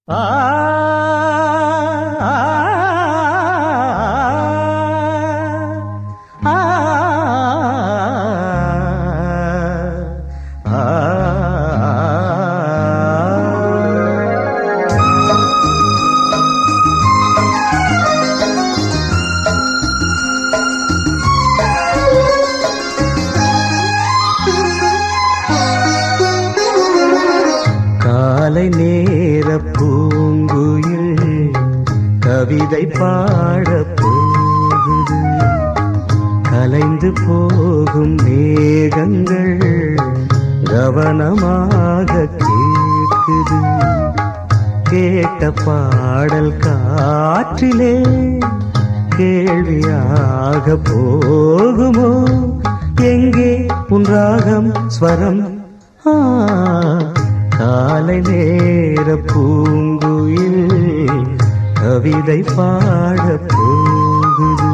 ஆ ஆ காலை நேர பூங்குயில் கவிதை பாட போகுது கலைந்து போகும் மேகங்கள் கவனமாக கேட்குது கேட்ட பாடல் காற்றிலே கேள்வியாக போகுமோ எங்கே உன் ராகம் ஸ்வரம் ஆ, காலை நேர பூங்குயில் கவிதை பாட போகுது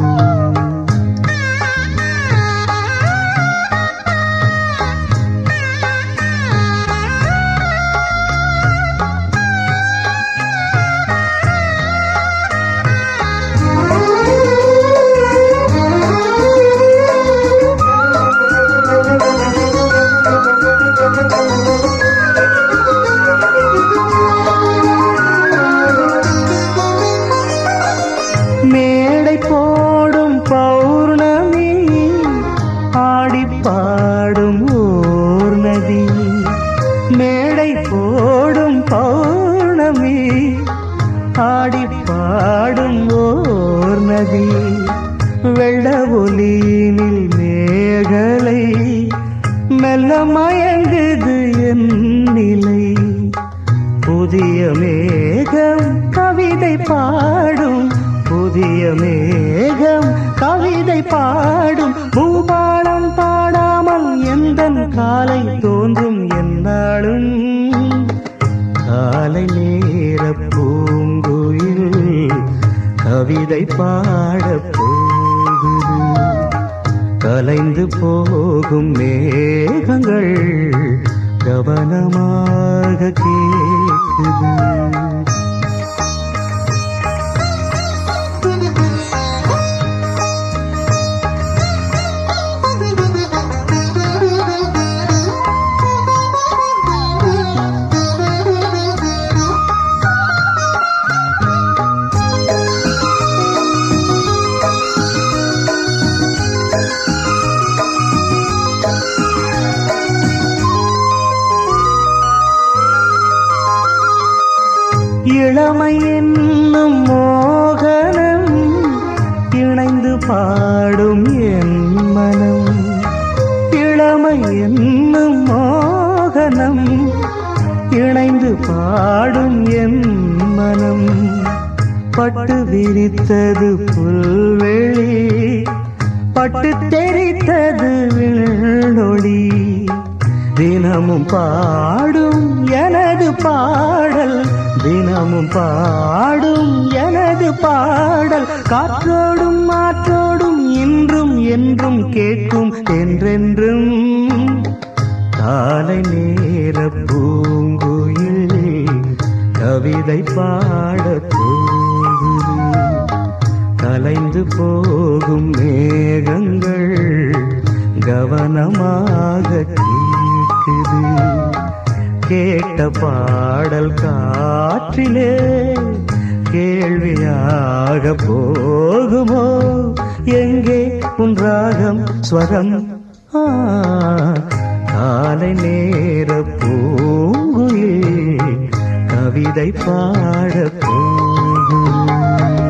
மேடை போடும் பௌர்ணமி ஆடி பாடும் ஓர் நதி மேடை போடும் பௌர்ணமி ஆடி பாடும் ஓர் நதி வெள்ள ஒலியினில் மேகலை மெல்ல மயங்குது என் நிலை புதிய மேகம் கவிதை பாடும் புதிய மேகம் கவிதை பாடும் பூபாலம் பாடாமல் எந்த காலை தோன்றும் என்னாலும் காலை நேர பூங்குயில் கவிதை பாட போகுது கலைந்து போகும் மேகங்கள் கவனமாக கேட்குது இளமை என்னும் மோகனம் இணைந்து பாடும் என் மனம் இளமை என்னும் மோகனம் இணைந்து பாடும் என் மனம் பட்டு விரித்தது புல்வெளி பட்டு தெரித்தது விண்ணொளி தினமும் பாடும் எனது பாடல் தினமும் பாடும் எனது பாடல் காற்றோடும் மாற்றோடும் இன்றும் என்றும் கேட்கும் என்றென்றும் காலை நேர பூங்குயில் கவிதை பாட போகுது கலைந்து போகும் மேகங்கள் கவனமாக கேட்குது கேட்ட பாடல் காற்றிலே கேள்வியாக போகுமோ எங்கே உன் ராகம் ஸ்வரம் ஆ, காலை நேர பூங்குயில் கவிதை பாட போகும்